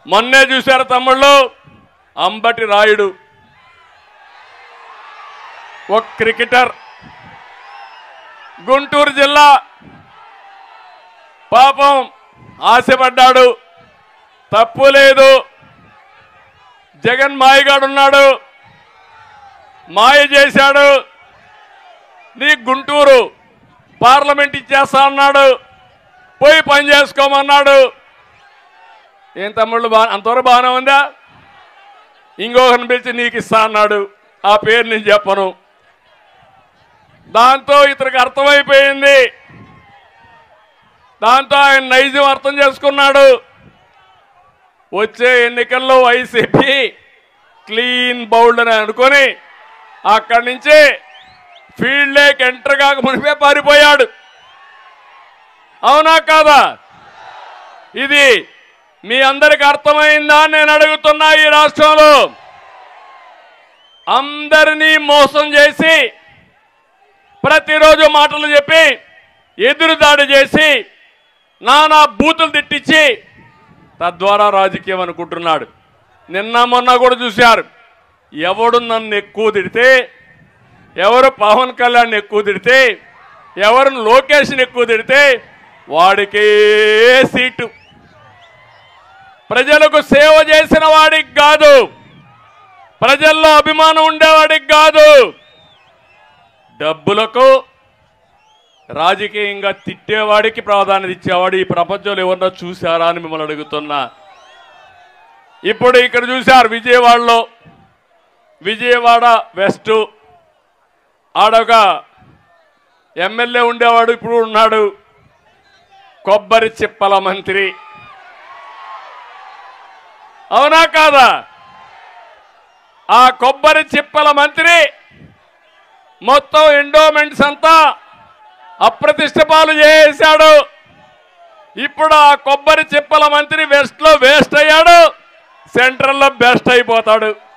మొన్నే చూశారు తమ్ముళ్ళు అంబటి రాయుడు ఒక క్రికెటర్ గుంటూరు జిల్లా పాపం ఆశపడ్డాడు తప్పు లేదు జగన్ మాయగాడున్నాడు మాయ చేశాడు నీ గుంటూరు పార్లమెంట్ ఇచ్చేస్తా అన్నాడు పోయి పని చేసుకోమన్నాడు ఏం తమ్ముళ్ళు బా అంతవరకు బాగానే ఉందా ఇంకొకరిని పిలిచి నీకు ఇస్తా అన్నాడు ఆ పేరు నేను చెప్పను దాంతో ఇతనికి అర్థమైపోయింది దాంతో ఆయన నైజం అర్థం చేసుకున్నాడు వచ్చే ఎన్నికల్లో వైసీపీ క్లీన్ బౌల్డ్ అని అనుకొని అక్కడి నుంచి ఫీల్డ్ లేక్ ఎంటర్ కాక మునిపే పారిపోయాడు అవునా కాదా ఇది మీ అందరికి అర్థమైందా అని నేను అడుగుతున్నా ఈ రాష్ట్రంలో అందరినీ మోసం చేసి ప్రతిరోజు మాటలు చెప్పి ఎదురుదాడి చేసి నానా బూతులు తిట్టించి తద్వారా రాజకీయం అనుకుంటున్నాడు నిన్న మొన్న కూడా చూశారు ఎవడు నన్ను ఎక్కువ తిడితే ఎవరు పవన్ కళ్యాణ్ ఎక్కువ తిడితే ఎవరు లోకేష్ని ఎక్కువ తిడితే వాడికే సీటు ప్రజలకు సేవ చేసిన వాడికి కాదు ప్రజల్లో అభిమానం ఉండేవాడికి కాదు డబ్బులకు రాజకీయంగా తిట్టేవాడికి ప్రాధాన్యత ఇచ్చేవాడు ఈ ప్రపంచంలో ఎవరన్నా చూశారా అని మిమ్మల్ని అడుగుతున్నా ఇప్పుడు ఇక్కడ చూశారు విజయవాడలో విజయవాడ వెస్ట్ ఆడొక ఎమ్మెల్యే ఉండేవాడు ఇప్పుడు ఉన్నాడు కొబ్బరి చిప్పల మంత్రి అవునా కాదా ఆ కొబ్బరి చిప్పల మంత్రి మొత్తం ఎండోమెంట్స్ అంతా అప్రతిష్ట పాలు చేశాడు ఇప్పుడు ఆ కొబ్బరి చిప్పల మంత్రి వెస్ట్ లో వేస్ట్ అయ్యాడు సెంట్రల్ లో బెస్ట్ అయిపోతాడు